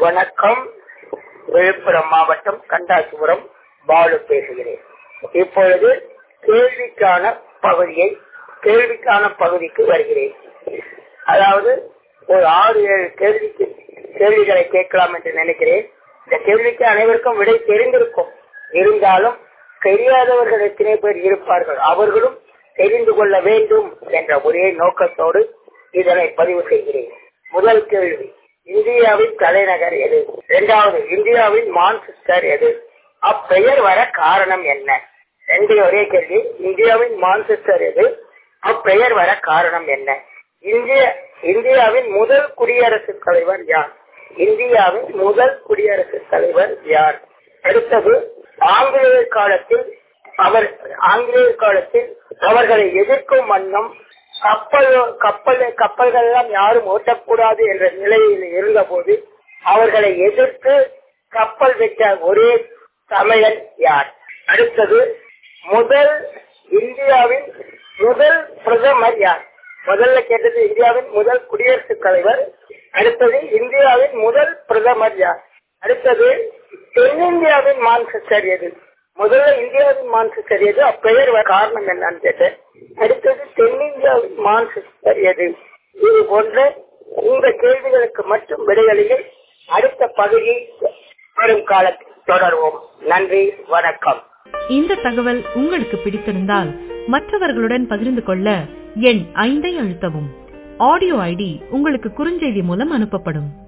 வணக்கம் விழுப்புரம் மாவட்டம் கண்டாசிபுரம் பாலு பேசுகிறேன் இப்பொழுது கேள்விக்கான பகுதியை கேள்விக்கான பகுதிக்கு வருகிறேன் அதாவது ஒரு ஆறு ஏழு கேள்விக்கு கேள்விகளை கேட்கலாம் என்று நினைக்கிறேன் இந்த கேள்விக்கு அனைவருக்கும் விடை தெரிந்திருக்கும் இருந்தாலும் தெரியாதவர்கள் எத்தனை பேர் இருப்பார்கள் அவர்களும் தெரிந்து கொள்ள வேண்டும் என்ற ஒரே நோக்கத்தோடு இதனை பதிவு செய்கிறேன் முதல் கேள்வி இந்தியாவின் தலைநகர் எது இரண்டாவது இந்தியாவின் மான்செஸ்டர் எது அப்பெயர் வர காரணம் என்ன ரெண்டு ஒரே கேள்வி இந்தியாவின் மான்செஸ்டர் எது அப்பெயர் வர காரணம் என்ன இந்திய இந்தியாவின் முதல் குடியரசுத் தலைவர் யார் இந்தியாவின் முதல் குடியரசுத் தலைவர் யார் அடுத்தது ஆங்கிலேயர் காலத்தில் அவர் ஆங்கிலேயர் காலத்தில் அவர்களை எதிர்க்கும் வண்ணம் கப்பல் கப்பல் கப்பல்கள் எல்லாம் யாரும் ஓட்டக்கூடாது என்ற நிலையில் இருந்தபோது அவர்களை எதிர்த்து கப்பல் விட்ட ஒரே தமிழன் யார் அடுத்தது முதல் இந்தியாவின் முதல் பிரதமர் யார் முதல்ல கேட்டது இந்தியாவின் முதல் குடியரசுத் தலைவர் அடுத்தது இந்தியாவின் முதல் பிரதமர் யார் அடுத்தது தென்னிந்தியாவின் மான்செஸ்டர் எது முதல்ல இந்தியாவின் மான்செஸ்டர் எது அப்பெயர் காரணம் என்னன்னு கேட்டேன் அடுத்தது தென்னிந்தியாவின் மான்செஸ்டர் எது இது போன்ற இந்த கேள்விகளுக்கு மட்டும் விடைகளில் அடுத்த பகுதி வரும் காலத்தில் தொடர்வோம் நன்றி வணக்கம் இந்த தகவல் உங்களுக்கு பிடித்திருந்தால் மற்றவர்களுடன் பகிர்ந்து கொள்ள எண் ஐந்தை அழுத்தவும் ஆடியோ ஐடி உங்களுக்கு குறுஞ்செய்தி மூலம் அனுப்பப்படும்